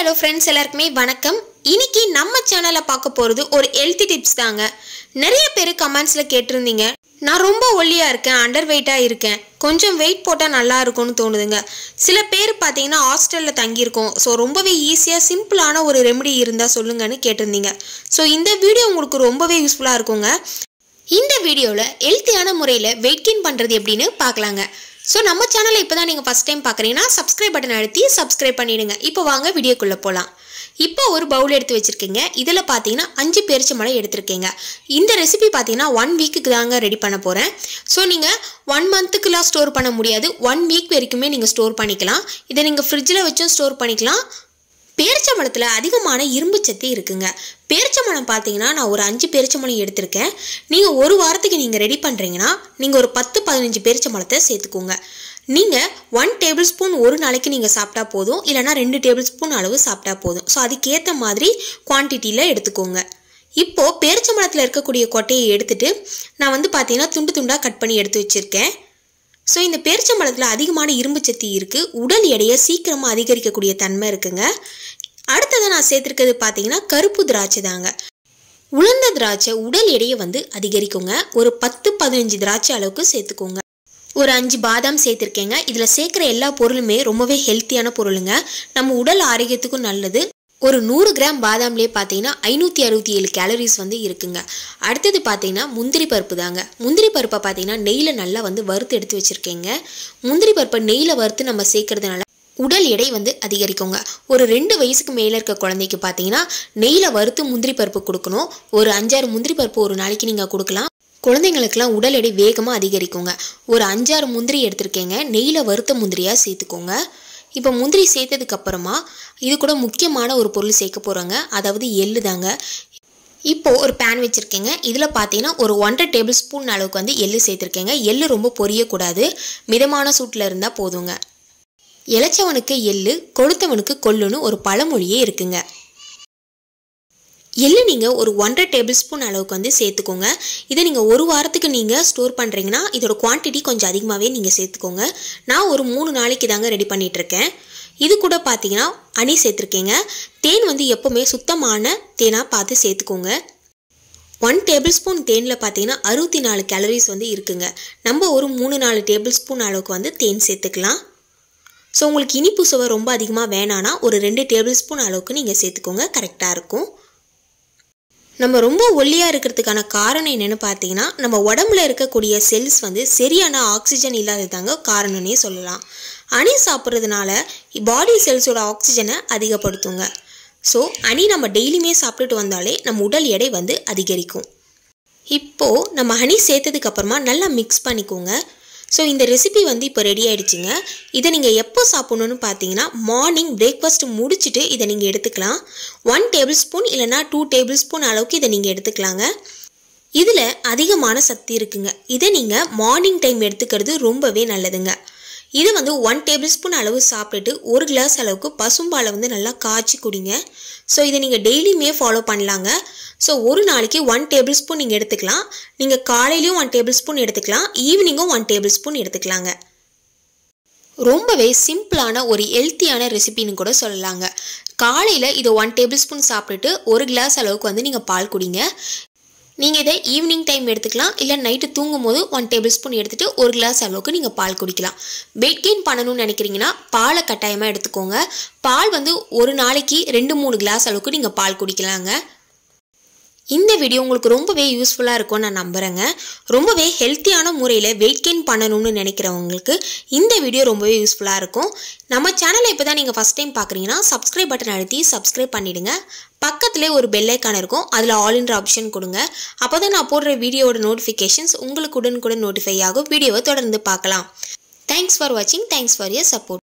hello friends எல்லாருக்குமே வணக்கம் இன்னைக்கு நம்ம சேனலில் பார்க்க போகிறது ஒரு ஹெல்த்தி டிப்ஸ் தாங்க நிறைய பேர் கமெண்ட்ஸில் கேட்டிருந்தீங்க நான் ரொம்ப ஒல்லியாக இருக்கேன் அண்டர் வெயிட்டாக இருக்கேன் கொஞ்சம் வெயிட் போட்டால் நல்லா இருக்கும்னு தோணுதுங்க சில பேர் பார்த்தீங்கன்னா ஹாஸ்டலில் தங்கியிருக்கோம் ஸோ ரொம்பவே ஈஸியாக சிம்பிளான ஒரு ரெமெடி இருந்தால் சொல்லுங்கன்னு கேட்டிருந்தீங்க ஸோ இந்த வீடியோ உங்களுக்கு ரொம்பவே யூஸ்ஃபுல்லாக இருக்குங்க இந்த வீடியோவில் ஹெல்த்தியான முறையில் வெயிட் கெயின் பண்ணுறது எப்படின்னு பார்க்கலாங்க ஸோ நம்ம சேனலை இப்போ தான் நீங்கள் ஃபஸ்ட் டைம் பார்க்குறீங்கன்னா சப்ஸ்கிரைப் பட்டன் அழுத்தி சப்ஸ்கிரைப் பண்ணிடுங்க இப்போ வாங்க வீடியோக்குள்ளே போகலாம் இப்போ ஒரு பவுல் எடுத்து வச்சுருக்கீங்க இதில் பார்த்தீங்கன்னா அஞ்சு பேரிச்சம்பழம் எடுத்திருக்கீங்க இந்த ரெசிபி பார்த்தீங்கன்னா ஒன் வீக்குக்கு தாங்க ரெடி பண்ண போகிறேன் ஸோ நீங்கள் ஒன் மந்த்துக்குலாம் ஸ்டோர் பண்ண முடியாது ஒன் வீக் வரைக்குமே நீங்கள் ஸ்டோர் பண்ணிக்கலாம் இதை நீங்கள் ஃப்ரிட்ஜில் வச்சும் ஸ்டோர் பண்ணிக்கலாம் பேரிச்சம்பழத்தில் அதிகமான இரும்பு சத்து இருக்குங்க பேரிச்சம்பழம் பார்த்தீங்கன்னா நான் ஒரு அஞ்சு பேரிச்சம்பழம் எடுத்திருக்கேன் நீங்கள் ஒரு வாரத்துக்கு நீங்கள் ரெடி பண்ணுறீங்கன்னா நீங்கள் ஒரு பத்து பதினஞ்சு பேரிச்சம்பழத்தை சேர்த்துக்கோங்க நீங்கள் ஒன் டேபிள் ஸ்பூன் ஒரு நாளைக்கு நீங்கள் சாப்பிட்டா போதும் இல்லைனா ரெண்டு டேபிள் ஸ்பூன் அளவு சாப்பிட்டா போதும் ஸோ அதுக்கேற்ற மாதிரி குவான்டிட்டியில் எடுத்துக்கோங்க இப்போது பேரிச்சம்பழத்தில் இருக்கக்கூடிய கொட்டையை எடுத்துட்டு நான் வந்து பார்த்தீங்கன்னா துண்டு துண்டாக கட் பண்ணி எடுத்து வச்சுருக்கேன் ஸோ இந்த பேரிச்சம்பழத்தில் அதிகமான இரும்பு சத்து இருக்குது உடல் எடையை சீக்கிரமாக அதிகரிக்கக்கூடிய தன்மை இருக்குங்க அடுத்ததை நான் சேர்த்துருக்கிறது பார்த்தீங்கன்னா கருப்பு திராட்சை தாங்க உளுந்த திராட்சை உடல் எடையை வந்து அதிகரிக்குங்க ஒரு பத்து பதினஞ்சு திராட்சை அளவுக்கு சேர்த்துக்கோங்க ஒரு அஞ்சு பாதாம் சேர்த்துருக்கேங்க இதில் சேர்க்குற எல்லா பொருளுமே ரொம்பவே ஹெல்த்தியான பொருளுங்க நம்ம உடல் ஆரோக்கியத்துக்கும் நல்லது ஒரு நூறு கிராம் பாதாம்லேயே பார்த்தீங்கன்னா ஐநூற்றி அறுபத்தி ஏழு கேலரிஸ் வந்து இருக்குங்க அடுத்தது பார்த்தீங்கன்னா முந்திரி பருப்பு தாங்க முந்திரி பருப்பை பார்த்தீங்கன்னா நெய்யில் நல்லா வந்து வறுத்து எடுத்து வச்சுருக்கேங்க முந்திரி பருப்பை நெய்யில் வறுத்து நம்ம சேர்க்கறதுனால உடல் எடை வந்து அதிகரிக்குங்க ஒரு ரெண்டு வயசுக்கு மேலே இருக்க குழந்தைக்கு பார்த்தீங்கன்னா நெய்யில் வறுத்து முந்திரி பருப்பு கொடுக்கணும் ஒரு அஞ்சாறு முந்திரி பருப்பு ஒரு நாளைக்கு நீங்கள் கொடுக்கலாம் குழந்தைங்களுக்கெல்லாம் உடல் எடை வேகமாக அதிகரிக்குங்க ஒரு அஞ்சாறு முந்திரி எடுத்திருக்கேங்க நெய்யில் வறுத்த முந்திரியாக சேர்த்துக்கோங்க இப்போ முந்திரி சேர்த்ததுக்கு அப்புறமா இது கூட முக்கியமான ஒரு பொருள் சேர்க்க போகிறோங்க அதாவது எள்ளு தாங்க இப்போது ஒரு பேன் வச்சுருக்கேங்க இதில் பார்த்தீங்கன்னா ஒரு ஒன்றரை டேபிள் ஸ்பூன் அளவுக்கு வந்து எள்ளு சேர்த்துருக்கேங்க எள்ளு ரொம்ப பொரியக்கூடாது மிதமான சூட்டில் இருந்தால் போதுங்க இளைச்சவனுக்கு எள்ளு கொளுத்தவனுக்கு கொல்லுன்னு ஒரு பழமொழியே இருக்குங்க எள்ளு நீங்கள் ஒரு ஒன்றரை டேபிள் ஸ்பூன் அளவுக்கு வந்து சேர்த்துக்கோங்க இதை நீங்கள் ஒரு வாரத்துக்கு நீங்கள் ஸ்டோர் பண்ணுறீங்கன்னா இதோட குவான்டிட்டி கொஞ்சம் அதிகமாகவே நீங்கள் சேர்த்துக்கோங்க நான் ஒரு மூணு நாளைக்கு தாங்க ரெடி பண்ணிகிட்ருக்கேன் இது கூட பார்த்தீங்கன்னா அணி சேர்த்துருக்கேங்க தேன் வந்து எப்போவுமே சுத்தமான தேனாக பார்த்து சேர்த்துக்கோங்க ஒன் டேபிள் ஸ்பூன் தேனில் பார்த்தீங்கன்னா அறுபத்தி நாலு கேலரிஸ் வந்து இருக்குங்க நம்ம ஒரு மூணு நாலு டேபிள் ஸ்பூன் அளவுக்கு வந்து தேன் சேர்த்துக்கலாம் ஸோ உங்களுக்கு இனிப்பு சுவை ரொம்ப அதிகமாக வேணான்னா ஒரு ரெண்டு டேபிள் ஸ்பூன் அளவுக்கு நீங்கள் சேர்த்துக்கோங்க கரெக்டாக இருக்கும் நம்ம ரொம்ப ஒல்லியாக இருக்கிறதுக்கான காரணம் என்னென்னு பார்த்தீங்கன்னா நம்ம உடம்புல இருக்கக்கூடிய செல்ஸ் வந்து சரியான ஆக்சிஜன் இல்லாததாங்க காரணம்னே சொல்லலாம் அணி சாப்பிட்றதுனால பாடி செல்ஸோட ஆக்சிஜனை அதிகப்படுத்துங்க ஸோ அணி நம்ம டெய்லியுமே சாப்பிட்டுட்டு வந்தாலே நம்ம உடல் எடை வந்து அதிகரிக்கும் இப்போது நம்ம ஹனி சேர்த்ததுக்கு அப்புறமா நல்லா மிக்ஸ் பண்ணிக்கோங்க ஸோ இந்த ரெசிபி வந்து இப்போ ரெடி ஆயிடுச்சுங்க இதை நீங்கள் எப்போ சாப்பிட்ணுன்னு பார்த்தீங்கன்னா மார்னிங் பிரேக்ஃபாஸ்ட் முடிச்சுட்டு இதை நீங்கள் எடுத்துக்கலாம் ஒன் டேபிள் ஸ்பூன் இல்லைனா டூ டேபிள் ஸ்பூன் அளவுக்கு இதை நீங்கள் எடுத்துக்கலாங்க இதில் அதிகமான சக்தி இருக்குங்க இதை நீங்கள் மார்னிங் டைம் எடுத்துக்கிறது ரொம்பவே நல்லதுங்க இது வந்து ஒன் டேபிள் ஸ்பூன் அளவு சாப்பிட்டுட்டு ஒரு கிளாஸ் அளவுக்கு பசும்பாலை வந்து நல்லா காய்ச்சி குடிங்க ஸோ இதை நீங்கள் டெய்லியுமே ஃபாலோ பண்ணலாங்க ஸோ ஒரு நாளைக்கு ஒன் டேபிள் ஸ்பூன் நீங்கள் எடுத்துக்கலாம் நீங்கள் காலையிலையும் ஒன் டேபிள் ஸ்பூன் எடுத்துக்கலாம் ஈவினிங்கும் ஒன் டேபிள் ஸ்பூன் எடுத்துக்கலாங்க ரொம்பவே சிம்பிளான ஒரு ஹெல்த்தியான ரெசிபின்னு கூட சொல்லலாங்க காலையில் இதை ஒன் டேபிள் ஸ்பூன் சாப்பிட்டுட்டு ஒரு கிளாஸ் அளவுக்கு வந்து நீங்கள் பால் குடிங்க நீங்கள் இதை ஈவினிங் டைம் எடுத்துக்கலாம் இல்லை நைட்டு தூங்கும் போது ஒன் டேபிள் ஸ்பூன் எடுத்துகிட்டு ஒரு கிளாஸ் அளவுக்கு நீங்கள் பால் குடிக்கலாம் வெயிட் கெயின் பண்ணணும்னு நினைக்கிறீங்கன்னா பாலை கட்டாயமாக எடுத்துக்கோங்க பால் வந்து ஒரு நாளைக்கு ரெண்டு மூணு கிளாஸ் அளவுக்கு நீங்கள் பால் குடிக்கலாங்க இந்த வீடியோ உங்களுக்கு ரொம்பவே யூஸ்ஃபுல்லாக இருக்கும்னு நான் நம்புகிறேங்க ரொம்பவே ஹெல்த்தியான முறையில் வெயிட் கெயின் பண்ணணும்னு நினைக்கிறவங்களுக்கு இந்த வீடியோ ரொம்பவே யூஸ்ஃபுல்லாக இருக்கும் நம்ம சேனலை இப்போ தான் நீங்கள் ஃபஸ்ட் டைம் பார்க்குறீங்கன்னா சப்ஸ்கிரைப் பட்டன் அழுத்தி சப்ஸ்கிரைப் பண்ணிவிடுங்க பக்கத்துலேயே ஒரு பெல் ஐக்கான் இருக்கும் அதில் ஆல்ன்ற ஆப்ஷன் கொடுங்க அப்போ தான் நான் போடுற வீடியோவோட நோட்டிஃபிகேஷன்ஸ் உங்களுக்கு உடனுக்குடன் நோட்டிஃபை ஆகும் வீடியோவை தொடர்ந்து பார்க்கலாம் தேங்க்ஸ் ஃபார் வாட்சிங் தேங்க்ஸ் ஃபார் யர் சப்போர்ட்